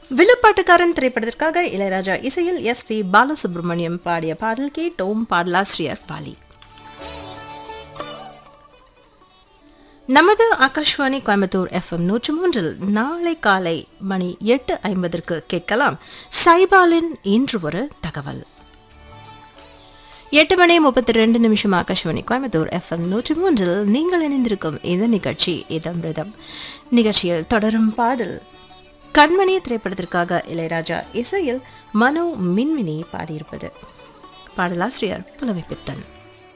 வில்லுப்பாட்டுக்காரன் திரைப்படத்திற்காக இளையராஜா இசையில் S B Balasubramaniam பாடிய பாடல் கேட்டோம் பாடலாசிரியர் பாலி நமது ஆகாஷ்வாணி கோயம்புத்தூர் எஃப்எம் நூற்று மூன்றில் நாளை காலை மணி எட்டு ஐம்பதற்கு கேட்கலாம் சைபாலின் இன்று ஒரு தகவல் எட்டு மணி முப்பத்தி ரெண்டு நிமிஷம் ஆகாஷ்வாணி கோயம்புத்தூர் எஃப்எம் நூற்றி மூன்றில் நீங்கள் இணைந்திருக்கும் இந்த நிகழ்ச்சி இதம் ரிதம் நிகழ்ச்சியில் தொடரும் பாடல் கண்மணி திரைப்படத்திற்காக இளையராஜா இசையில் மனோ மின்மினி பாடியிருப்பது பாடலாசிரியர் புலமைப்பித்தன்